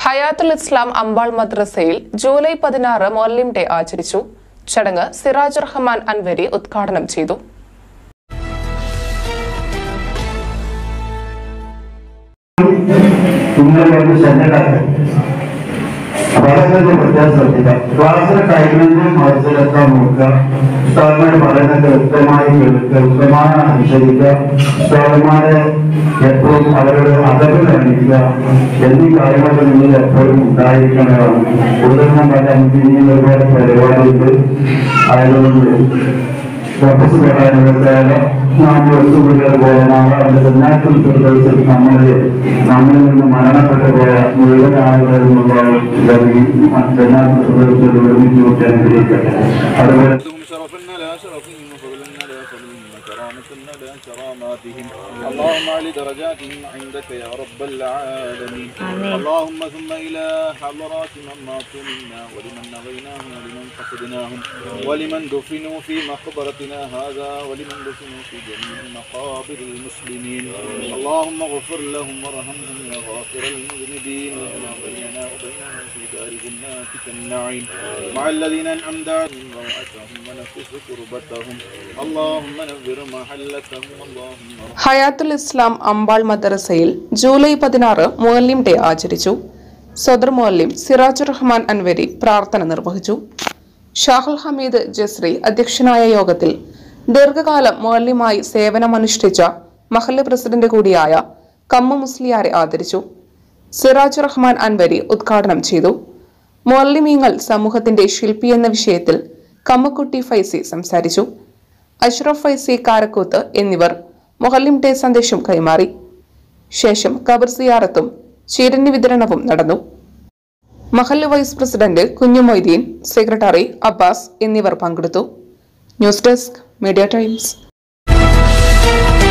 ഹയാത്തുൽ ഇസ്ലാം അമ്പാൾ മദ്രസയിൽ ജൂലൈ പതിനാറ് മൊല്ലിം ഡേ ആചരിച്ചു ചടങ്ങ് സിറാജ് റഹ്മാൻ അൻവരി ഉദ്ഘാടനം ചെയ്തു ഇന്നലെ വന്ന് ശല്യക്കാർക്ക് അപ്പൊ അതൊക്കെ ഒന്ന് പ്രത്യേകം ശ്രദ്ധിക്കുക ക്ലാസ്സിലെ കഴിയുന്നതും മത്സരക്കാൻ നോക്കുക ഉസ്താദന്മാർ പറയുന്നത് വ്യക്തമായി കേൾക്കുക ഉത്തമമായി അനുസരിക്കുക ഉസ്താദന്മാരെ എപ്പോഴും അവരുടെ അതവ് കാണിക്കുക എന്നീ കാര്യങ്ങളൊക്കെ നിങ്ങൾ എപ്പോഴും ഉണ്ടായിരിക്കേണ്ടതാണ് കൂടുതൽ നമ്മുടെ അഞ്ചിനിയിൽ ഒരുപാട് പരിപാടിയുണ്ട് ആയതുകൊണ്ട് ഫോക്കസ് പറയാനുള്ളതായാലും നാം വസ്തുക്കളുടെ പോലെ നാളെ അതിന്റെ തെന്നാറ്റിൽ പ്രദേശത്ത് നമ്മളിൽ നമ്മളിൽ നിന്ന് മരണപ്പെട്ടു പോയ മുഴുവൻ ആളുകളും തെന്നാറ്റിൽ പ്രദേശത്ത് ഒരുമിച്ച് കൂട്ടി അനുഗ്രഹിക്കട്ടെ അതുപോലെ أنتم شرفنا لا شرفهم وفضلنا لا فضلهم وكرامتنا لا كراماتهم اللهم اعل درجاتهم عندك يا رب العالمين اللهم ثم إلى حضرات من ماتوا منا ولمن نغيناهم ولمن فقدناهم ولمن دفنوا في مقبرتنا هذا ولمن دفنوا في جميع مقابر المسلمين اللهم اغفر لهم وارحمهم يا غافر المذنبين وما بيننا وبينهم في دار جناتك النعيم مع الذين أنعمت عليهم روعتهم ونفس كربتهم اللهم نور محلتهم اللهم ഹയാത്തുൽ ഇസ്ലാം അമ്പാൾ മദ്രസയിൽ ജൂലൈ പതിനാറ് മുഅല്ലിം ഡേ ആചരിച്ചു സദർ മുഅല്ലിം സിറാജ് റഹ്മാൻ അൻവരി പ്രാർത്ഥന നിർവഹിച്ചു ഷാഹുൽ ഹമീദ് ജസ്രി അധ്യക്ഷനായ യോഗത്തിൽ ദീർഘകാലം മുഅല്ലിമായി സേവനമനുഷ്ഠിച്ച മഹല്ല് പ്രസിഡന്റ് കൂടിയായ കമ്മ മുസ്ലിയാരെ ആദരിച്ചു സിറാജ് റഹ്മാൻ അൻവരി ഉദ്ഘാടനം ചെയ്തു മുഅല്ലിമീങ്ങൾ സമൂഹത്തിന്റെ ശില്പി എന്ന വിഷയത്തിൽ കമ്മക്കുട്ടി ഫൈസി സംസാരിച്ചു അഷ്റഫ് ഫൈസി കാരക്കൂത്ത് എന്നിവർ മൊഹല്ലിം ഡേ സന്ദേശം കൈമാറി ശേഷം ഖബർ സിയാറത്തും ചീരന്യ വിതരണവും നടന്നു മഹല്ല് വൈസ് പ്രസിഡന്റ് കുഞ്ഞു മൊയ്തീൻ സെക്രട്ടറി അബ്ബാസ് എന്നിവർ പങ്കെടുത്തു ന്യൂസ് ഡെസ്ക് മീഡിയ ടൈംസ്